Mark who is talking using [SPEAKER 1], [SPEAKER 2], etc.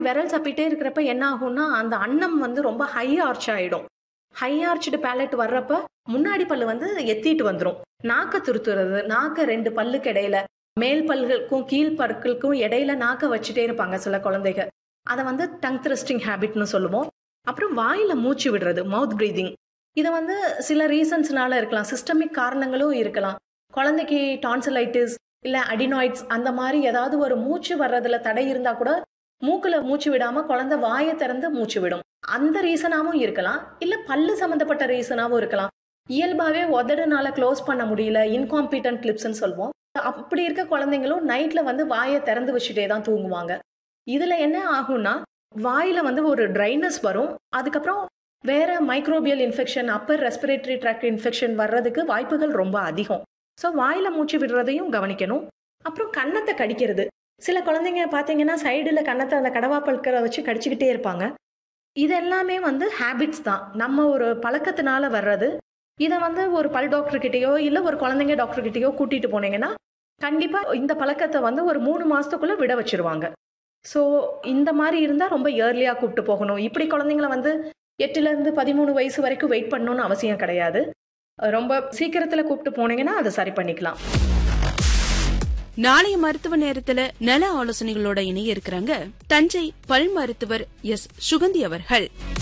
[SPEAKER 1] விரல் சப்பிட்டே இருக்கிறப்ப என்ன ஆகும்னா அந்த அன்னம் வந்து ரொம்ப ஹை ஆர்ச் ஆயிடும் ஹை ஆர்ச்டு பேலட் வர்றப்ப முன்னாடி பல்லு வந்து எத்திட்டு வந்துடும் நாக்க துருத்துறது நாக்க ரெண்டு பல்லுக்கு இடையில மேல் பல்களுக்கும் கீழ் பற்களுக்கும் இடையில நாக்க வச்சுட்டே இருப்பாங்க சில குழந்தைங்க அதை வந்து டங் த்ரஸ்டிங் ஹேபிட்னு சொல்லுவோம் அப்புறம் வாயில மூச்சு விடுறது மவுத் பிரீதிங் இதை வந்து சில ரீசன்ஸ்னால இருக்கலாம் சிஸ்டமிக் காரணங்களும் இருக்கலாம் குழந்தைக்கு டான்சிலைட்டிஸ் இல்ல அடினாய்ட்ஸ் அந்த மாதிரி ஏதாவது ஒரு மூச்சு வர்றதுல தடை இருந்தா கூட மூக்குல மூச்சு விடாம குழந்தை வாயை திறந்து மூச்சு விடும் அந்த ரீசனாவும் இருக்கலாம் இல்ல பல்லு சம்பந்தப்பட்ட ரீசனாவும் இருக்கலாம் இயல்பாவே உதடுனால க்ளோஸ் பண்ண முடியல இன்காம்பிட்டன்ட் கிளிப்ஸ்ன்னு சொல்லுவோம் அப்படி இருக்க குழந்தைங்களும் நைட்ல வந்து வாயை திறந்து வச்சுட்டே தான் தூங்குவாங்க இதுல என்ன ஆகும்னா வாயில வந்து ஒரு ட்ரைனஸ் வரும் அதுக்கப்புறம் வேற microbial infection upper respiratory tract infection வர்றதுக்கு வாய்ப்புகள் ரொம்ப அதிகம் ஸோ வாயில மூச்சு விடுறதையும் கவனிக்கணும் அப்புறம் கன்னத்தை கடிக்கிறது சில குழந்தைங்க பார்த்தீங்கன்னா சைடில் கன்னத்தை அந்த கடவா பல்கரை வச்சு கடிச்சுக்கிட்டே இருப்பாங்க இது எல்லாமே வந்து ஹேபிட்ஸ் தான் நம்ம ஒரு பழக்கத்தினால வர்றது இதை வந்து ஒரு பல் டாக்டர் கிட்டேயோ இல்லை ஒரு குழந்தைங்க டாக்டர் கிட்டேயோ கூட்டிட்டு போனீங்கன்னா கண்டிப்பாக இந்த பழக்கத்தை வந்து ஒரு மூணு மாசத்துக்குள்ள விட வச்சிருவாங்க ஸோ இந்த மாதிரி இருந்தால் ரொம்ப இயர்லியாக கூப்பிட்டு போகணும் இப்படி குழந்தைங்கள வந்து எட்டுலேருந்து பதிமூணு வயசு வரைக்கும் வெயிட் பண்ணணும்னு அவசியம் கிடையாது ரொம்ப சீக்கிரத்தில் கூப்பிட்டு போனீங்கன்னா அதை சரி பண்ணிக்கலாம்
[SPEAKER 2] நாளைய மருத்துவ நேரத்துல நல ஆலோசனைகளோட இணைய இருக்கிறாங்க தஞ்சை பல் மருத்துவர் எஸ் சுகந்தி அவர்கள்